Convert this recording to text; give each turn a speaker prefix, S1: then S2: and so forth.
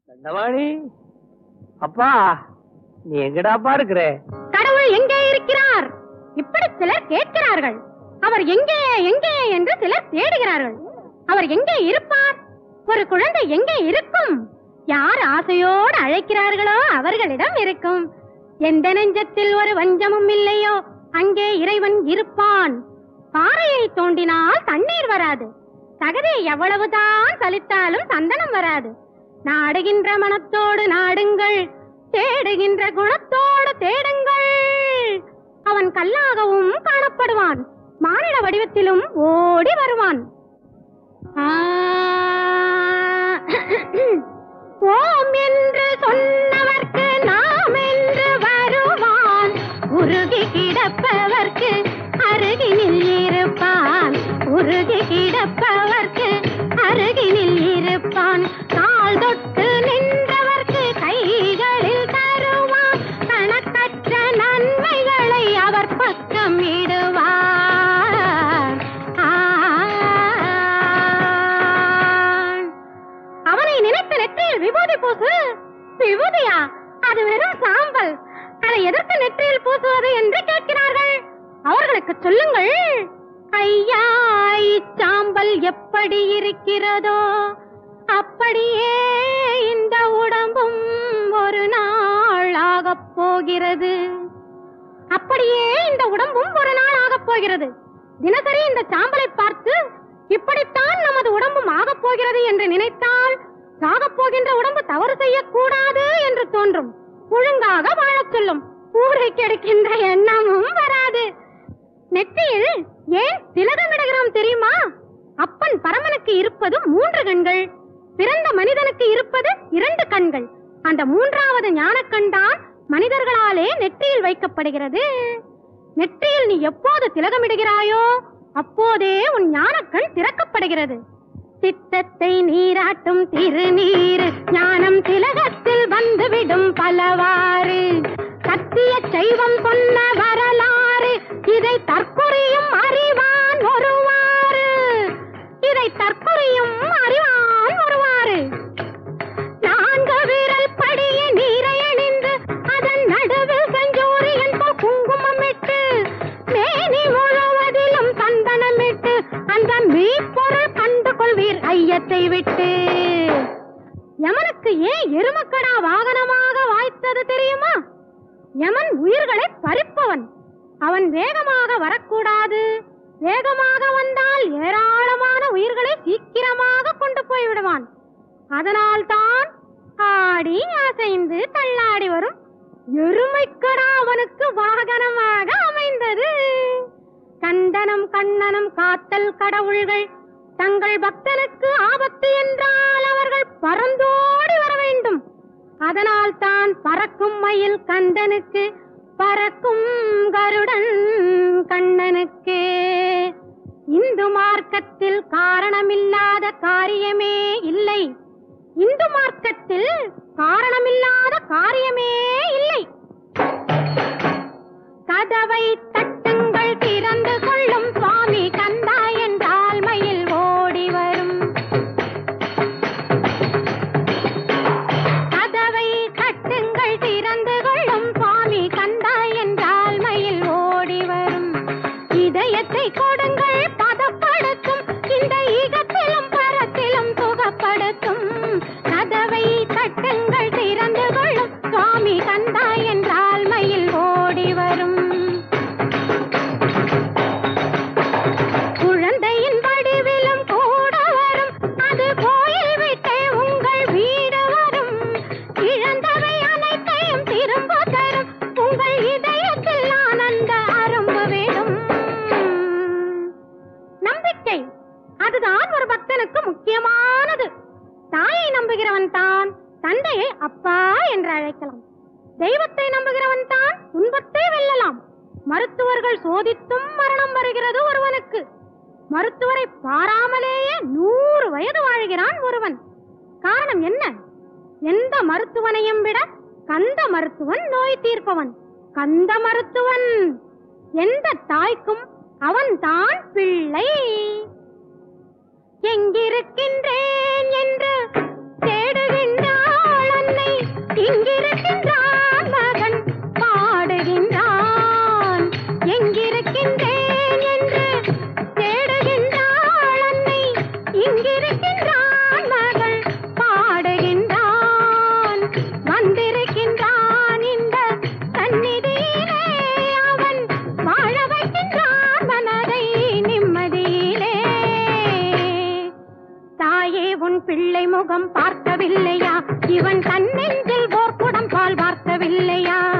S1: தண்டவாணி அப்பா நீ எங்கடாப்பா இருக்கிற
S2: கடவுள் எங்கே இருக்கிறார் இப்படி சிலர் கேட்கிறார்கள் அவர் எங்கே எங்கே என்று சிலர் தேடுகிறார்கள் அவர் எங்கே இருப்பார் ஒரு குழந்தை எங்கே இருக்கும் யார் ஆசையோடு அழைக்கிறார்களோ அவர்களிடம் இருக்கும் எந்த நெஞ்சத்தில் ஒரு வஞ்சமும் இல்லையோ அங்கே இறைவன் இருப்பான் பாறையை தோண்டினால் தண்ணீர் வராது தகதை எவ்வளவுதான் சலித்தாலும் சந்தனம் வராது நாடுகின்ற மனத்தோடு நாடுங்கள் தேடுகின்ற குணத்தோடு தேடுங்கள் அவன் கல்லாகவும் காணப்படுவான் மானிட வடிவத்திலும் ஓடி வருவான் ஆ, ஓம் என்று சொன்னவர்க்கு நாம் என்று வருவான் உருகி கிடப்பவர்க்கு அருகினில் இருப்பான் உருகி கிடப்பவர்க்கு அருகினில் இருப்பான் கால் தொட்டு நின்றவர்க்கு கைகளில் தருவான் கணக்கற்ற நன்மைகளை அவர் பக்கம் இடுவார் ஆ அவனை நினைத்து நெற்றியில் விபூதி பூசு விபூதியா அது வெறும் சாம்பல் அதை எதற்கு நெற்றியில் பூசுவது என்று கேட்கிறார்கள் அவர்களுக்கு சொல்லுங்கள் ஐயா இச்சாம்பல் எப்படி இருக்கிறதோ அப்படியே இந்த உடம்பும் ஒரு நாள் ஆகப் போகிறது அப்படியே இந்த உடம்பும் ஒரு நாள் ஆகப் போகிறது தினசரி இந்த சாம்பலை பார்த்து இப்படித்தான் நமது உடம்பும் ஆகப் போகிறது என்று நினைத்தால் சாகப் போகின்ற உடம்பு தவறு செய்யக்கூடாது என்று தோன்றும் ஒழுங்காக வாழச் சொல்லும் ஊரை கெடுக்கின்ற எண்ணமும் வராது நெற்றியில் ஏன் திலகமிடுகிறோம் தெரியுமா அப்பன் பரமனுக்கு இருப்பது மூன்று கண்கள் பிறந்த மனிதனுக்கு இருப்பது இரண்டு கண்கள் அந்த மூன்றாவது ஞானக்கண் தான் மனிதர்களாலே நெற்றியில் வைக்கப்படுகிறது நெற்றியில் நீ எப்போது திலகமிடுகிறாயோ அப்போதே உன் ஞானக்கண் திறக்கப்படுகிறது சித்தத்தை நீராட்டும் திருநீர் ஞானம் திலகத்தில் வந்துவிடும் பலவாறு சத்திய சைவம் சொன்ன வரலாறு இதை தற்குறியும் அறிவான் ஒருவாறு இதை தற்குறியும் அறிவான் ஒருவாறு நான்கு விரல் படிய நீரை அணிந்து அதன் நடுவில் செஞ்சோரியன் போல் குங்குமமிட்டு மேனி முழுவதிலும் சந்தனமிட்டு அந்த மெய்ப்பொருள் கண்டு கொள்வீர் ஐயத்தை விட்டு யமனுக்கு ஏன் எருமக்கடா வாகனமாக வாய்த்தது தெரியுமா யமன் உயிர்களை பறிப்பவன் அவன் வேகமாக வரக்கூடாது வேகமாக வந்தால் ஏராளமான உயிர்களை சீக்கிரமாக கொண்டு போய் விடுவான் அதனால் தான் ஆடி அசைந்து தள்ளாடி வரும் எருமைக்கடா அவனுக்கு வாகனமாக அமைந்தது கந்தனம் கண்ணனம் காத்தல் கடவுள்கள் தங்கள் பக்தனுக்கு ஆபத்து என்றால் அவர்கள் பறந்தோடி வர வேண்டும் அதனால் தான் பறக்கும் மயில் கந்தனுக்கு பறக்கும் கருடன் கண்ணனுக்கு இந்து மார்க்கத்தில் காரணமில்லாத காரியமே இல்லை இந்து மார்க்கத்தில் காரணமில்லாத காரியமே இல்லை கதவை தட்டுங்கள் திறந்து கொள்ளும் சுவாமி கந்தா என்றால் மயில் ஓடி வரும் கதவை தட்டுங்கள் திறந்து கொள்ளும் சுவாமி கந்தா என்றால் மயில் ஓடி வரும் இதயத்தை கொடுங்கள் பதப்படுத்தும் இந்த ஈகத்திலும் பரத்திலும் சுகப்படுத்தும் கதவை தட்டுங்கள் திறந்து கொள்ளும் சுவாமி கந்தா என்றால் மயில் ஓடி வரும் குழந்தையின் வடிவிலும் கூட வரும் அது கோயில் விட்டே உங்கள் வீடு வரும் இழந்தவை அனைத்தையும் திரும்ப தரும் உங்கள் இதயத்தில் ஆனந்த அரும்பு விடும் நம்பிக்கை அதுதான் ஒரு பக்தனுக்கு முக்கியமானது தாயை நம்புகிறவன் தான் தந்தையை அப்பா என்று அழைக்கலாம் தெய்வத்தை நம்புகிறவன் தான் துன்பத்தை வெல்லலாம் மருத்துவர்கள் சோதித்தும் மரணம் வருகிறது ஒருவனுக்கு மருத்துவரை பாராமலேயே நூறு வயது வாழ்கிறான் ஒருவன் காரணம் என்ன எந்த மருத்துவனையும் விட கந்த மருத்துவன் நோய் தீர்ப்பவன் கந்த மருத்துவன் எந்த தாய்க்கும் அவன் தான் பிள்ளை எங்கிருக்கின்றேன் என்று தேடுகின்றாள் உன் பிள்ளை முகம் பார்க்கவில்லையா இவன் தன்னெஞ்சில் ஓர் குடம் பால் பார்க்கவில்லையா